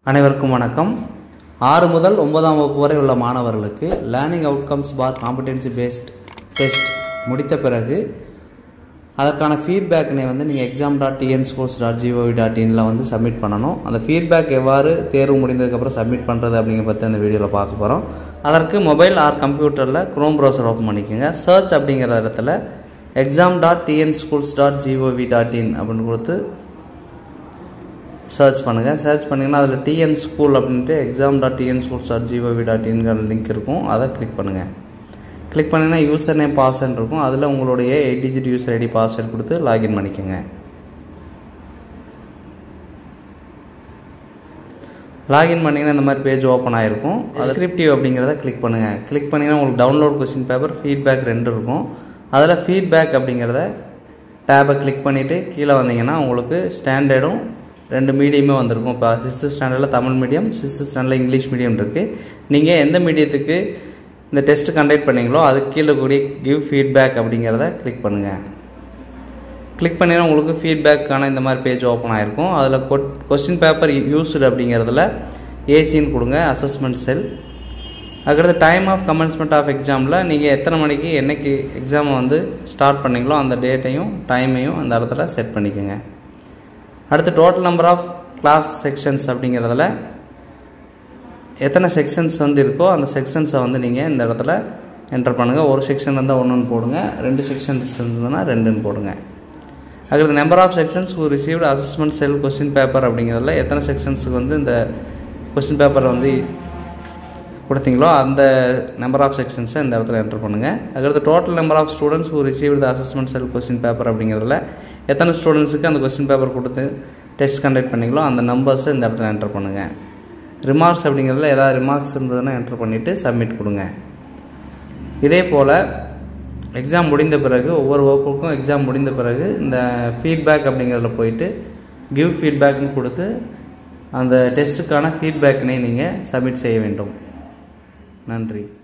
அனைவருக்கும் வணக்கம் ஆறு முதல் ஒன்பதாம் வகுப்பு வரை உள்ள மாணவர்களுக்கு learning outcomes for competency based test முடித்த பிறகு அதற்கான ஃபீட்பேக்கினை வந்து நீங்கள் exam dot TN schools dot GOV dot இனில் வந்து சப்மிட் பண்ணணும் அந்த ஃபீட்பேக் எவ்வாறு தேர்வு முடிந்ததுக்கப்புறம் சப்மிட் பண்ணுறது அப்படிங்கிற பற்றி அந்த வீடியோவில் பார்க்க போகிறோம் அதற்கு மொபைல் ஆர் கம்ப்யூட்டரில் க்ரோம் ப்ரௌசர் ஓப்பன் பண்ணிக்கோங்க சர்ச் அப்படிங்கிற இடத்துல exam dot TN schools dot GOV dot in அப்படின்னு கொடுத்து சர்ச் பண்ணுங்கள் சர்ச் பண்ணிங்கன்னா அதில் டிஎன் ஸ்கூல் அப்படின்ட்டு exam dot TN schools dot GOV dot இன்கிற லிங்க் இருக்கும் அதை கிளிக் பண்ணுங்கள் கிளிக் பண்ணிங்கன்னா யூசர் நேம் பாஸ்வேர்ட் இருக்கும் அதில் உங்களுடைய eight digit user ID password கொடுத்து லாகின் பண்ணிக்கோங்க லாகின் பண்ணிங்கன்னா இந்த மாதிரி பேஜ் ஓப்பன் ஆகிருக்கும் அது ஸ்கிரிப்டிவ் அப்படிங்கிறத கிளிக் பண்ணுங்கள் கிளிக் பண்ணிங்கன்னா உங்களுக்கு டவுன்லோட் கொஸ்டின் பேப்பர் ஃபீட்பேக் ரெண்டு இருக்கும் அதில் ஃபீட்பேக் அப்படிங்கிறத டேபை கிளிக் பண்ணிவிட்டு கீழே வந்தீங்கன்னா உங்களுக்கு ஸ்டாண்டர்டும் ரெண்டு மீடியமே வந்திருக்கும் இப்போ சிக்ஸ்த்து ஸ்டாண்டர்டில் தமிழ் மீடியம் சிக்ஸ்த்து ஸ்டாண்டர்டில் இங்கிலீஷ் மீடியம் இருக்குது நீங்கள் எந்த மீடியத்துக்கு இந்த டெஸ்ட் கண்டக்ட் பண்ணீங்களோ அதுக்கு கீழே கூடிய கிவ் ஃபீட்பேக் அப்படிங்கிறத கிளிக் பண்ணுங்கள் கிளிக் பண்ணினா உங்களுக்கு ஃபீட்பேக்கான இந்த மாதிரி பேஜ் ஓப்பன் ஆகிருக்கும் அதில் கொஸ்டின் பேப்பர் யூஸ்டு அப்படிங்கிறதுல ஏசின்னு கொடுங்க அசஸ்மெண்ட் செல் அதுக்கடுத்து டைம் ஆஃப் கமென்ஸ்மெண்ட் ஆஃப் எக்ஸாமில் நீங்கள் எத்தனை மணிக்கு என்னைக்கு எக்ஸாமை வந்து ஸ்டார்ட் பண்ணீங்களோ அந்த டேட்டையும் டைமையும் அந்த இடத்துல செட் பண்ணிக்கோங்க அடுத்து total number of class sections அப்படிங்கிறதுல எத்தனை செக்ஷன்ஸ் வந்து இருக்கோ அந்த செக்ஷன்ஸை வந்து நீங்கள் இந்த இடத்துல என்டர் பண்ணுங்கள் ஒரு செக்ஷன் இருந்தால் ஒன்றுன்னு போடுங்க ரெண்டு செக்ஷன்ஸ் இருந்ததுன்னா ரெண்டுன்னு போடுங்க அதுக்கடுத்து number of sections who received assessment cell question paper அப்படிங்கிறதுல எத்தனை செக்ஷன்ஸுக்கு வந்து இந்த கொஸ்டின் பேப்பரை வந்து கொடுத்தீங்களோ அந்த நம்பர் ஆஃப் செக்ஷன்ஸை இந்த இடத்துல என்டர் பண்ணுங்கள் அதுக்கடுத்து total number of students who receive the assessment cell question paper அப்படிங்கிறதுல எத்தனை ஸ்டூடெண்ட்ஸுக்கு அந்த கொஸ்டின் பேப்பர் கொடுத்து டெஸ்ட் கண்டக்ட் பண்ணிங்களோ அந்த நம்பர்ஸை இந்த இடத்துல என்டர் பண்ணுங்கள் ரிமார்க்ஸ் அப்படிங்கிறதுல ஏதாவது ரிமார்க்ஸ் இருந்ததுன்னா என்டர் பண்ணிவிட்டு சப்மிட் கொடுங்க இதே போல் எக்ஸாம் முடிந்த பிறகு ஒவ்வொரு வகுப்புக்கும் எக்ஸாம் முடிந்த பிறகு இந்த ஃபீட்பேக் அப்படிங்கிறதுல போயிட்டு கிவ் ஃபீட்பேக்னு கொடுத்து அந்த டெஸ்ட்டுக்கான ஃபீட்பேக்கினை நீங்கள் சப்மிட் செய்ய வேண்டும் நன்றி